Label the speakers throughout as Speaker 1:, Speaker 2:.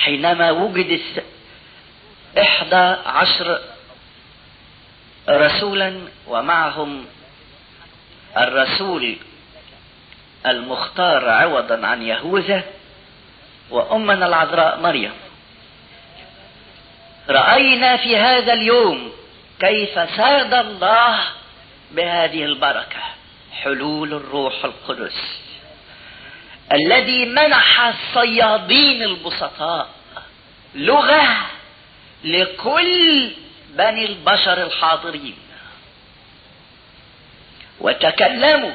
Speaker 1: حينما وجد إحدى عشر رسولا ومعهم الرسول المختار عوضا عن يهوذا وأمنا العذراء مريم رأينا في هذا اليوم كيف ساد الله بهذه البركة حلول الروح القدس الذي منح الصيادين البسطاء لغة لكل بني البشر الحاضرين وتكلموا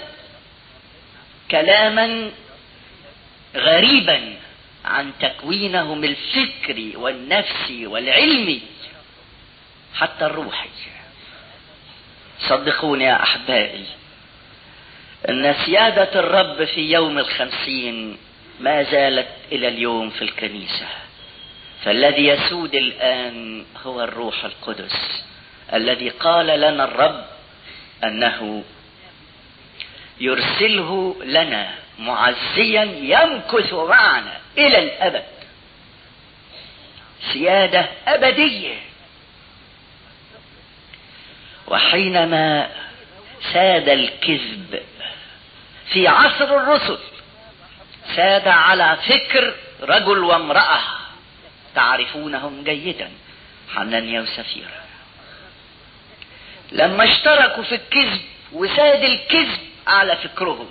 Speaker 1: كلاما غريبا عن تكوينهم الفكري والنفسي والعلمي حتى الروحي صدقوني يا احبائي ان سيادة الرب في يوم الخمسين ما زالت الى اليوم في الكنيسة فالذي يسود الان هو الروح القدس الذي قال لنا الرب انه يرسله لنا معزيا يمكث معنا الى الابد سيادة ابدية وحينما ساد الكذب في عصر الرسل ساد على فكر رجل وامرأة تعرفونهم جيدا حنانيا وسفيرة لما اشتركوا في الكذب وساد الكذب على فكرهم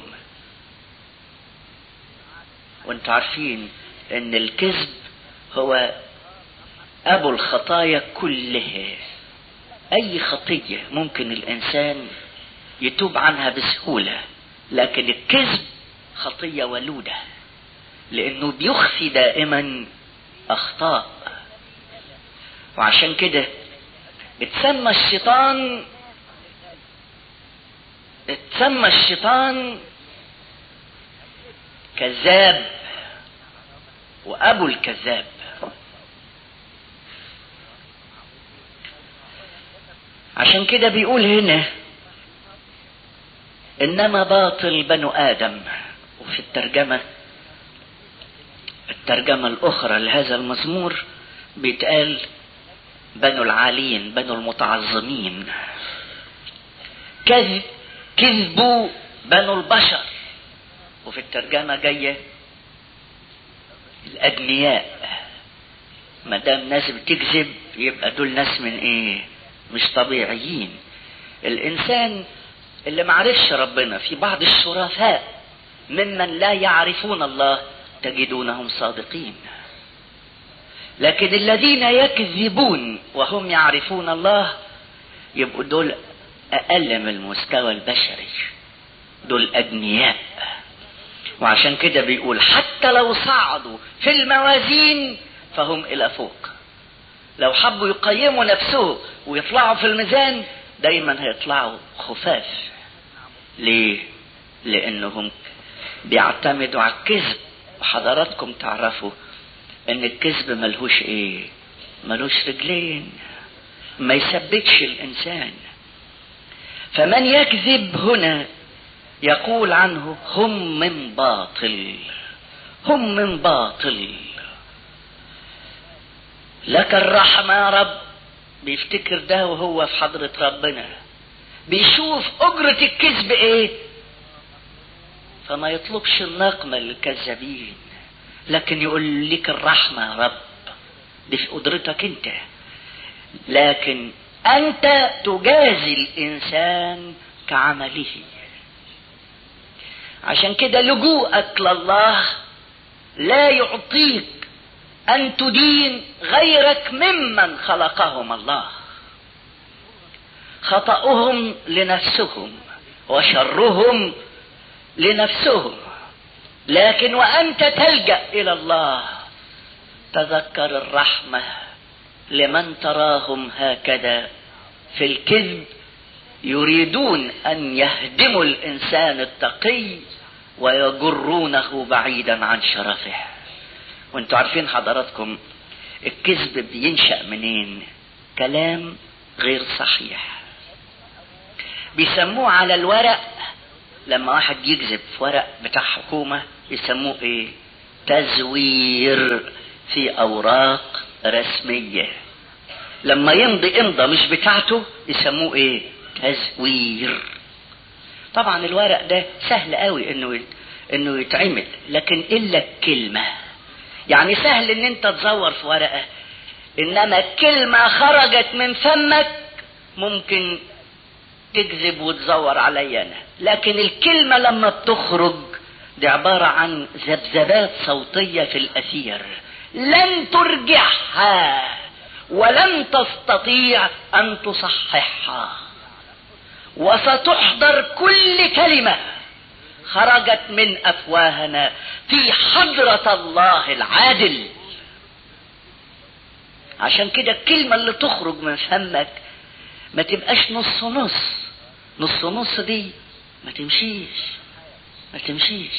Speaker 1: وانتوا عارفين ان الكذب هو ابو الخطايا كلها اي خطية ممكن الانسان يتوب عنها بسهولة لكن الكذب خطية ولودة لانه بيخفي دائما اخطاء وعشان كده اتسمى الشيطان اتسمى الشيطان كذاب وابو الكذاب عشان كده بيقول هنا انما باطل بنو ادم وفي الترجمه الترجمه الاخرى لهذا المزمور بيتقال بنو العالين بنو المتعظمين كذب كذبوا بنو البشر وفي الترجمه جايه الادنياء ما دام ناس بتكذب يبقى دول ناس من ايه مش طبيعيين الانسان اللي معرفش ربنا في بعض الشرفاء ممن لا يعرفون الله تجدونهم صادقين لكن الذين يكذبون وهم يعرفون الله يبقوا دول اقل من المستوى البشري دول ادنياء وعشان كده بيقول حتى لو صعدوا في الموازين فهم الى فوق لو حبوا يقيموا نفسهم ويطلعوا في الميزان دايما هيطلعوا خفاف ليه لانهم بيعتمدوا على الكذب وحضراتكم تعرفوا ان الكذب ملهوش ايه ملوش رجلين ما يثبتش الانسان فمن يكذب هنا يقول عنه هم من باطل هم من باطل لك الرحمة يا رب بيفتكر ده وهو في حضرة ربنا بيشوف أجرة الكذب إيه فما يطلبش النقمة للكذابين لكن يقول لك الرحمة يا رب دي في قدرتك أنت لكن أنت تجازي الإنسان كعمله عشان كده لجوءك لله لا يعطيك أن تدين غيرك ممن خلقهم الله خطأهم لنفسهم وشرهم لنفسهم لكن وأنت تلجأ إلى الله تذكر الرحمة لمن تراهم هكذا في الكذب يريدون أن يهدموا الإنسان التقي ويجرونه بعيدا عن شرفه وانتوا عارفين حضراتكم الكذب بينشأ منين كلام غير صحيح بيسموه على الورق لما واحد يكذب في ورق بتاع حكومة يسموه ايه تزوير في اوراق رسمية لما يمضي امضى مش بتاعته يسموه ايه تزوير طبعا الورق ده سهل قوي انه انه يتعمل لكن الا الكلمة يعني سهل ان انت تزور في ورقة انما كلمة خرجت من فمك ممكن تكذب وتزور علي انا لكن الكلمة لما بتخرج دي عبارة عن ذبذبات صوتية في الاثير لن ترجعها ولن تستطيع ان تصححها وستحضر كل كلمة خرجت من افواهنا في حضرة الله العادل عشان كده الكلمة اللي تخرج من فمك ما تبقاش نص نص نص نص دي ما تمشيش ما تمشيش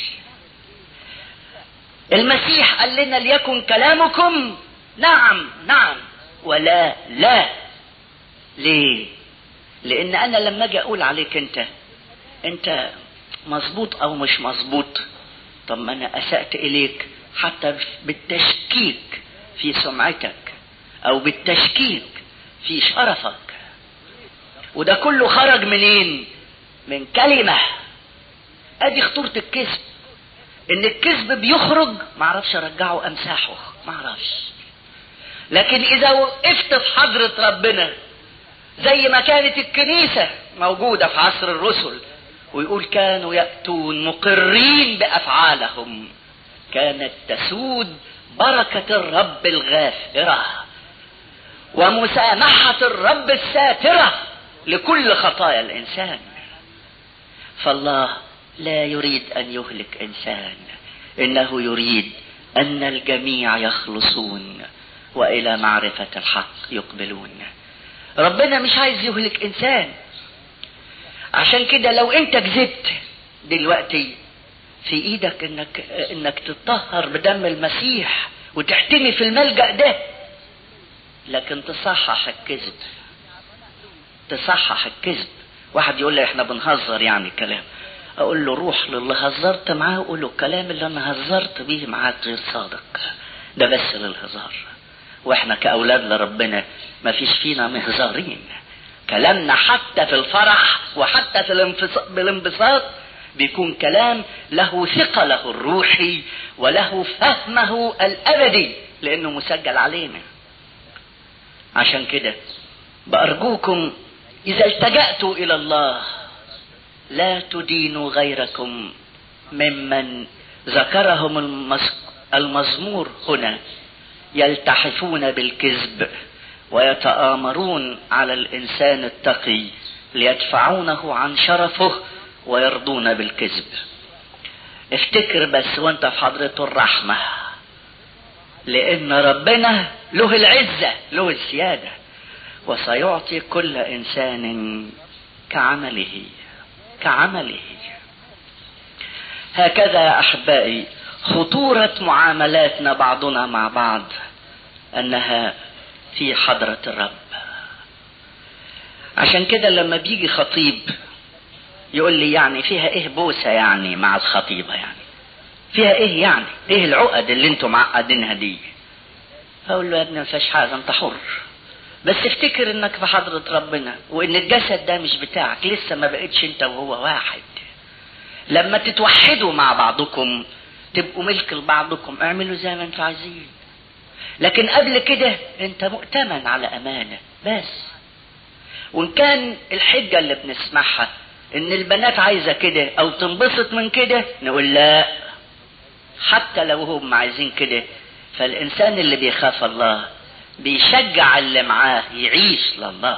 Speaker 1: المسيح قال لنا ليكن كلامكم نعم نعم ولا لا ليه لان انا لما اجي اقول عليك انت انت مظبوط او مش مظبوط طب ما انا اسأت اليك حتى بالتشكيك في سمعتك او بالتشكيك في شرفك وده كله خرج منين من كلمة ادي خطورة الكذب ان الكذب بيخرج معرفش ارجعه امسحه معرفش لكن اذا وقفت في حضرة ربنا زي ما كانت الكنيسة موجودة في عصر الرسل ويقول كانوا يأتون مقرين بأفعالهم كانت تسود بركة الرب الغافرة ومسامحة الرب الساترة لكل خطايا الإنسان فالله لا يريد أن يهلك إنسان إنه يريد أن الجميع يخلصون وإلى معرفة الحق يقبلون ربنا مش عايز يهلك إنسان عشان كده لو أنت كذبت دلوقتي في ايدك انك انك تتطهر بدم المسيح وتحتمي في الملجأ ده لكن تصحح الكذب تصحح الكذب واحد يقول لي احنا بنهزر يعني كلام اقول له روح للي هزرت معاه وقول له الكلام اللي انا هزرت بيه معاك غير صادق ده بس للهزار واحنا كاولاد لربنا ما فيش فينا مهزارين كلامنا حتى في الفرح وحتى في الانفص- بالانبساط بيكون كلام له ثقله الروحي وله فهمه الابدي لانه مسجل علينا عشان كده بأرجوكم إذا التجأتوا إلى الله لا تدينوا غيركم ممن ذكرهم المس- المزمور هنا يلتحفون بالكذب ويتآمرون على الإنسان التقي ليدفعونه عن شرفه ويرضون بالكذب افتكر بس وانت في حضرة الرحمة لأن ربنا له العزة له السيادة وسيعطي كل إنسان كعمله كعمله هكذا يا أحبائي خطورة معاملاتنا بعضنا مع بعض أنها في حضرة الرب عشان كده لما بيجي خطيب يقول لي يعني فيها ايه بوسة يعني مع الخطيبة يعني فيها ايه يعني ايه العقد اللي انتوا معقدينها دي اقول له يا ابني ما فيهاش حاجه انت حر بس افتكر انك في حضرة ربنا وان الجسد ده مش بتاعك لسه ما بقتش انت وهو واحد لما تتوحدوا مع بعضكم تبقوا ملك لبعضكم اعملوا زي ما انتوا عايزين لكن قبل كده انت مؤتمن على امانة بس وان كان الحجة اللي بنسمعها ان البنات عايزة كده او تنبسط من كده نقول لا حتى لو هم عايزين كده فالانسان اللي بيخاف الله بيشجع اللي معاه يعيش لله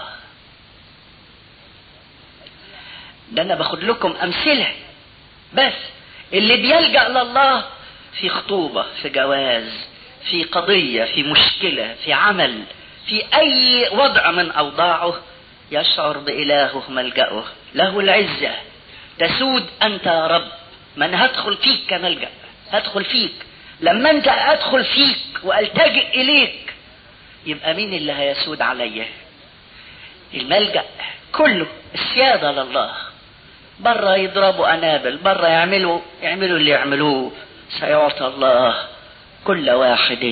Speaker 1: ده انا باخد لكم امثله بس اللي بيلجا لله في خطوبه في جواز في قضيه في مشكله في عمل في اي وضع من اوضاعه يشعر بالهه ملجاه له العزه تسود انت يا رب من هدخل فيك كملجا هدخل فيك لما انت ادخل فيك والتجئ اليك يبقى مين اللي هيسود عليا الملجأ كله السيادة لله بره يضربوا أنابل بره يعملوا يعملوا اللي يعملوه سيعطى الله كل واحد